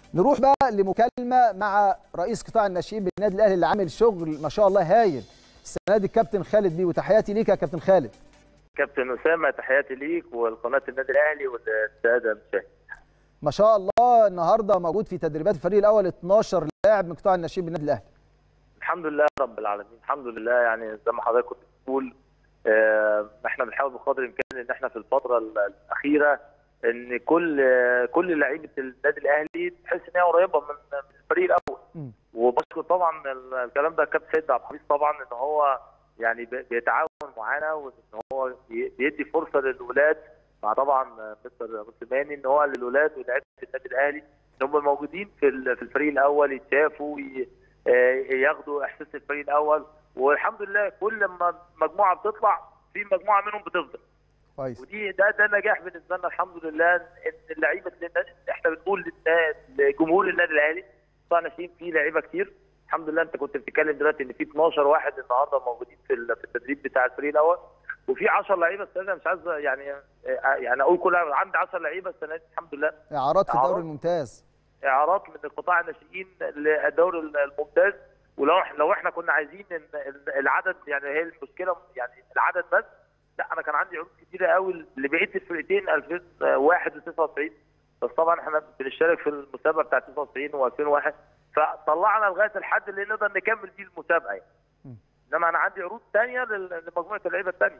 نروح بقى لمكالمه مع رئيس قطاع الناشئين بالنادي الاهلي اللي عامل شغل ما شاء الله هايل السنه دي الكابتن خالد بيه وتحياتي ليك يا كابتن خالد كابتن اسامه تحياتي ليك والقناه النادي الاهلي والساده المشاهدين ما شاء الله النهارده موجود في تدريبات الفريق الاول 12 لاعب من قطاع الناشئين بالنادي الاهلي الحمد لله رب العالمين الحمد لله يعني زي ما حضرتك كنت بتقول آه، احنا بنحاول بقدر الامكان ان احنا في الفتره الاخيره ان كل كل لعيبه النادي الاهلي تحس ان هي قريبه من من الفريق الاول م. وبشكر طبعا الكلام ده كابتن سيد عبد الحفيظ طبعا ان هو يعني بي- بيتعاون معانا وان هو بي- بيدي فرصه للولاد مع طبعا مستر موسيماني ان هو للولاد ولاعيبه النادي الاهلي ان هم موجودين في ال- في الفريق الاول يتشافوا ي- آه، ياخدوا احساس الفريق الاول والحمد لله كل ما مجموعه بتطلع في مجموعه منهم بتفضل كويس ودي ده ده نجاح بالنسبه لنا الحمد لله ان اللعيبه للناس احنا بنقول للناس لجمهور النادي الاهلي قطاع ناشئين فيه لعيبه كتير الحمد لله انت كنت بتتكلم دلوقتي ان في 12 واحد النهارده موجودين في ال- في التدريب بتاع الفريق الاول وفي 10 لعيبه السنه دي مش عايز يعني يعني اقول كل عندي 10 لعيبه السنه دي الحمد لله اعارات في الدوري إعارات. الممتاز اعارات من القطاع الناشئين للدوري الممتاز ولو إحنا- لو احنا كنا عايزين ان العدد يعني هي المشكله يعني العدد بس لا انا كان عندي عروض كتيره قوي لبقيه الفرقتين 2001 و99 بس طبعا احنا بنشترك في المسابقه بتاعت 99 و2001 فطلعنا لغايه الحد اللي نقدر نكمل بيه المسابقه يعني م. انما انا عندي عروض ثانيه لمجموعه اللعيبه الثانيه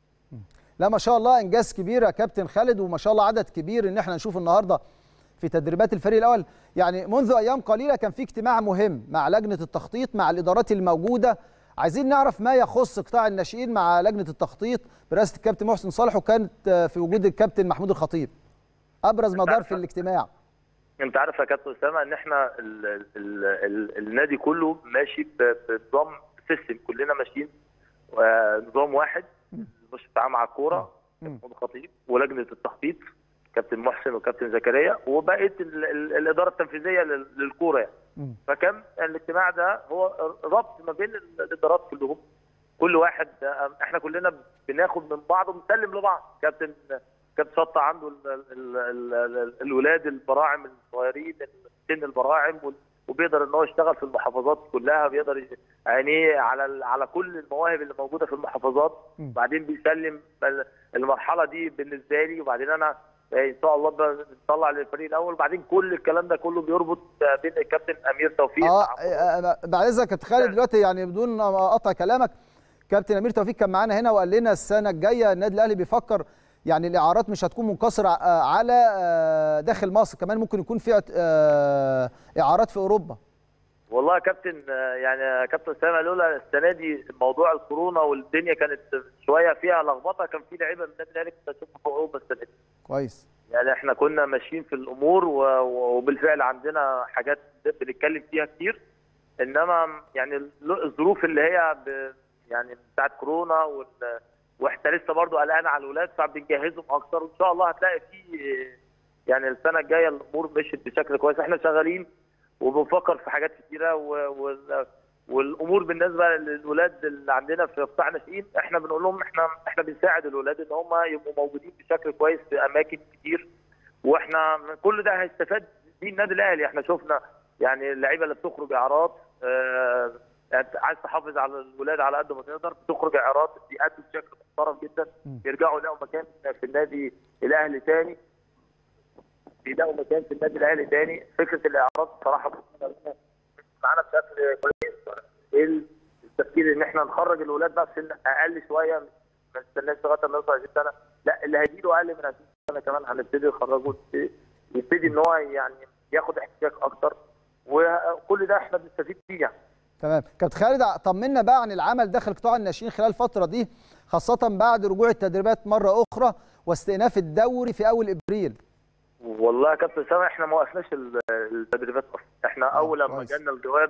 لا ما شاء الله انجاز كبير يا كابتن خالد وما شاء الله عدد كبير ان احنا نشوف النهارده في تدريبات الفريق الاول يعني منذ ايام قليله كان في اجتماع مهم مع لجنه التخطيط مع الادارات الموجوده عايزين نعرف ما يخص قطاع الناشئين مع لجنه التخطيط برئاسه الكابتن محسن صالح وكانت آه، في وجود الكابتن محمود الخطيب ابرز ما دار في الاجتماع انت عارف يا كابتن اسامه ان احنا ال ال ال ال النادي كله ماشي ب- بنظام سيستم كلنا ماشيين آه، نظام واحد مش بتاع مع الكوره مم. محمود الخطيب ولجنه التخطيط كابتن محسن وكابتن زكريا وبقيه ال ال الاداره التنفيذيه لل- للكوره يعني مم. فكان الاجتماع ده هو ربط ما بين الادارات كلهم كل واحد احنا كلنا بناخد من بعض وبنسلم لبعض كابتن كابتن شطه عنده ال ال ال ال الولاد البراعم الصغيرين سن البراعم وال- وبيقدر ان هو يشتغل في المحافظات كلها بيقدر ي- عينيه على ال- على كل المواهب اللي موجوده في المحافظات مم. وبعدين بيسلم ال- المرحله دي بالنسبه لي وبعدين انا ان شاء الله بنطلع للفريق الاول وبعدين كل الكلام ده كله بيربط بين الكابتن امير توفيق اه مع آه، بعد اذنك يا كابتن خالد دلوقتي يعني بدون ما اقطع كلامك كابتن امير توفيق كان معانا هنا وقال لنا السنه الجايه النادي الاهلي بيفكر يعني الاعارات مش هتكون منقصره آه، على آه، داخل مصر كمان ممكن يكون في آه، اعارات في اوروبا والله يا كابتن آه، يعني يا كابتن اسامه لولا السنه دي موضوع الكورونا والدنيا كانت شويه فيها لخبطه كان في لعيبه من النادي الاهلي كنت هتشوفها في اوروبا السنه دي كويس يعني احنا كنا ماشيين في الامور و- و- وبالفعل عندنا حاجات بنتكلم فيها كتير انما يعني ال- الظروف اللي هي ب يعني بتاعت كورونا وال- واحنا لسه برضو قلقان على الولاد فبنجهزهم اكتر وان شاء الله هتلاقي في يعني السنه الجايه الامور مشيت بشكل كويس احنا شغالين وبنفكر في حاجات كتيره و... وال... والامور بالنسبه للولاد اللي عندنا في قطاع ناشئين احنا بنقول لهم احنا احنا بنساعد الولاد ان هم يبقوا موجودين بشكل كويس في اماكن كتير واحنا من كل ده هيستفاد بيه النادي الاهلي احنا شفنا يعني اللعيبه اللي بتخرج اعارات آه يعني عايز تحافظ على الولاد على قد ما تقدر بتخرج اعارات بيأدوا بشكل محترم جدا م. يرجعوا يلاقوا مكان في النادي الاهلي تاني بيلاقوا مكان في النادي الاهلي تاني فكره الاعارات بصراحه معانا بشكل كويس ايه التفكير ان احنا نخرج الولاد بقى في سن اقل شويه ما نستناش لغايه ما يوصل 20 سنه لا اللي هيجي له اقل من 20 سنه كمان هنبتدي نخرجه يبتدي ان هو يعني ياخد احتكاك اكتر وكل ده احنا بنستفيد فيه يعني. تمام كابتن خالد طمنا بقى عن العمل داخل قطاع الناشئين خلال الفتره دي خاصه بعد رجوع التدريبات مره اخرى واستئناف الدوري في اول ابريل والله يا كابتن سامح احنا ما وقفناش ال- التدريبات اصلا احنا اول لما كويس. جالنا الجواب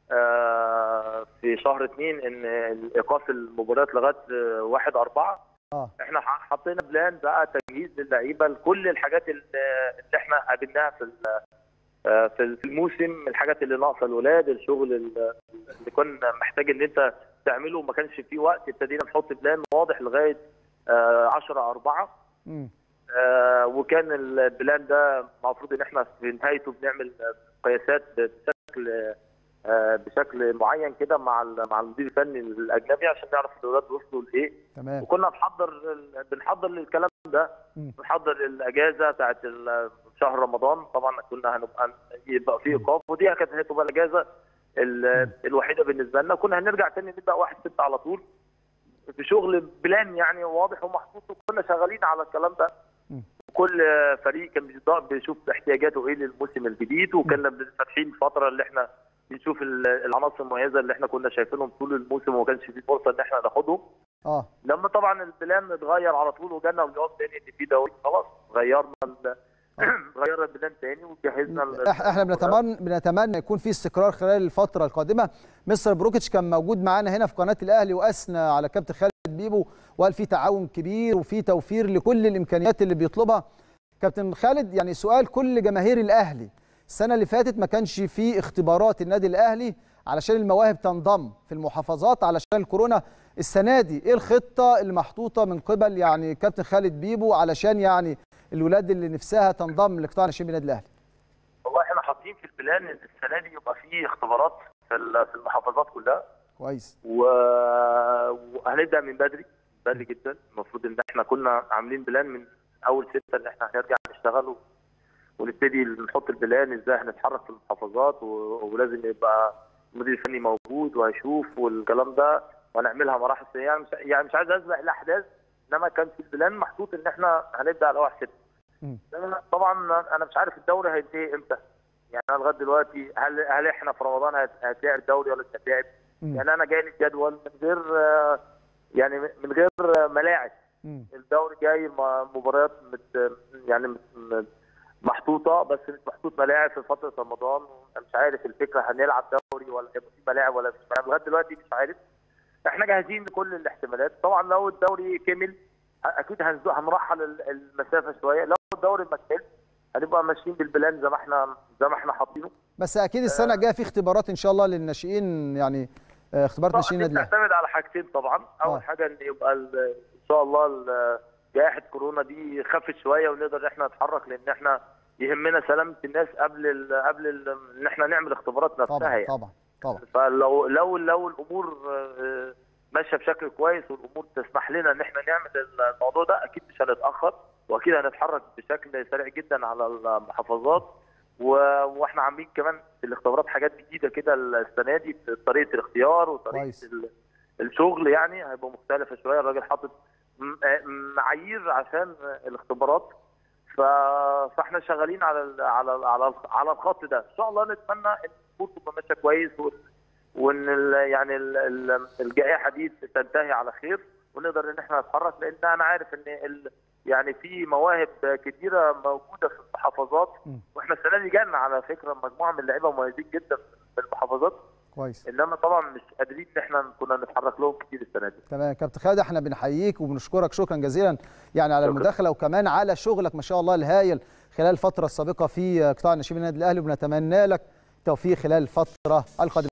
آه، في شهر اثنين ان ايقاف المباريات لغايه آه، واحد أربعة اه احنا ح- حطينا بلان بقى تجهيز للعيبه لكل الحاجات اللي اللي احنا قابلناها في ال- آه، في في الموسم الحاجات اللي ناقصه الولاد الشغل ال- اللي كنا محتاج ان انت تعمله وما كانش فيه وقت ابتدينا نحط بلان واضح لغايه 10 4 مم. آه، وكان البلان ده المفروض ان احنا في نهايته بنعمل قياسات بشكل آه، بشكل معين كده مع ال- مع المدير الفني الاجنبي عشان نعرف الاولاد وصلوا لايه تمام وكنا بنحضر ال- بنحضر للكلام ده مم. بنحضر الاجازه بتاعت ال- شهر رمضان طبعا كنا هنبقى يبقى في ايقاف ودي كانت هتبقى الاجازه ال- الوحيده بالنسبه لنا كنا هنرجع تاني نبدا واحد ستة على طول في شغل بلان يعني واضح ومحطوط وكنا شغالين على الكلام ده مم. كل فريق كان بيض- بيشوف احتياجاته ايه للموسم الجديد وكنا فاتحين فتره اللي احنا بنشوف ال- العناصر المميزه اللي احنا كنا شايفينهم طول الموسم وما كانش في فرصه ان احنا ناخدهم اه لما طبعا البلان اتغير على طول وجالنا الجواب تاني ان في دوري خلاص غيرنا ال- غيرنا البلان تاني وجهزنا ال- إح- احنا بنتمنى بنتمنى يكون في استقرار خلال الفتره القادمه مستر بروكيتش كان موجود معانا هنا في قناه الاهلي واثنى على كابتن خالد بيبو وقال في تعاون كبير وفي توفير لكل الامكانيات اللي بيطلبها كابتن خالد يعني سؤال كل جماهير الاهلي السنه اللي فاتت ما كانش في اختبارات النادي الاهلي علشان المواهب تنضم في المحافظات علشان الكورونا السنه دي ايه الخطه اللي محطوطه من قبل يعني كابتن خالد بيبو علشان يعني الولاد اللي نفسها تنضم لقطاع الناشئين بالنادي الاهلي والله احنا حاطين في البلان إن السنه دي يبقى في اختبارات في ال- في المحافظات كلها كويس و... وهنبدا من بدري بدري جدا المفروض ان احنا كنا عاملين بلان من اول ستة ان احنا هنرجع نشتغل و... ونبتدي نحط البلان ازاي هنتحرك في المحافظات و... ولازم يبقى المدير الفني موجود وهيشوف والكلام ده وهنعملها مراحل يعني مش يعني مش عايز اسبق الاحداث انما كان في البلان محطوط ان احنا هنبدا على واحد ستة مم. إنما طبعا انا مش عارف الدوري هينتهي امتى يعني انا لغايه دلوقتي هل هل احنا في رمضان هت- هتلاعب الدوري ولا مش هتلاعب مم. يعني انا جاي لي الجدول من غير آه، يعني من غير آه، ملاعب مم. الدوري جاي م- مباريات مت يعني مت- م- محطوطه بس مش محطوط ملاعب في فتره رمضان أنا مش عارف الفكره هنلعب دوري ولا هيبقى في ملاعب ولا مش ملاعب لغايه دلوقتي مش عارف احنا جاهزين لكل الاحتمالات طبعا لو الدوري كمل ه- اكيد هنزو- هنرحل ال- المسافه شويه لو الدوري ما كملش هنبقى ماشيين بالبلان زي ما احنا زي ما احنا حاطينه بس اكيد السنه الجايه في اختبارات ان شاء الله للناشئين يعني آه، اختبارات طبعاً ناشئين دي النادي الاهلي بتعتمد على حاجتين طبعا اول آه. حاجه ان يبقى ال- ان شاء الله ال- جائحه كورونا دي خفت شويه ونقدر ان احنا نتحرك لان احنا يهمنا سلامه الناس قبل ال قبل ال ان احنا نعمل اختبارات نفسها طبعا يعني طبعا طبعا فلو لو لو الامور آه، ماشيه بشكل كويس والامور تسمح لنا ان احنا نعمل الموضوع ده اكيد مش هنتاخر واكيد هنتحرك بشكل سريع جدا على المحافظات و- واحنا عاملين كمان في الاختبارات حاجات جديده كده السنه دي في طريقه الاختيار وطريقه كويس. ال- الشغل يعني هيبقى مختلفه شويه الراجل حاطط م- آه معايير عشان الاختبارات ف... فاحنا شغالين على ال... على ال... على ال... على الخط ده ان شاء الله نتمنى ان الامور تبقى ماشيه كويس وان, وإن ال... يعني ال... ال... الجائحه دي تنتهي على خير ونقدر ان احنا نتحرك لان انا عارف ان ال... يعني في مواهب كتيره موجوده في المحافظات م. واحنا السنه دي جالنا على فكره مجموعه من اللعيبه مميزين جدا في المحافظات كويس انما طبعا مش قادرين ان احنا كنا نتحرك لهم كتير السنه دي تمام كابتن خالد احنا بنحييك وبنشكرك شكرا جزيلا يعني على شكراً. المداخله وكمان على شغلك ما شاء الله الهايل خلال الفتره السابقه في قطاع الناشئين بالنادي الاهلي وبنتمنى لك التوفيق خلال الفتره القادمه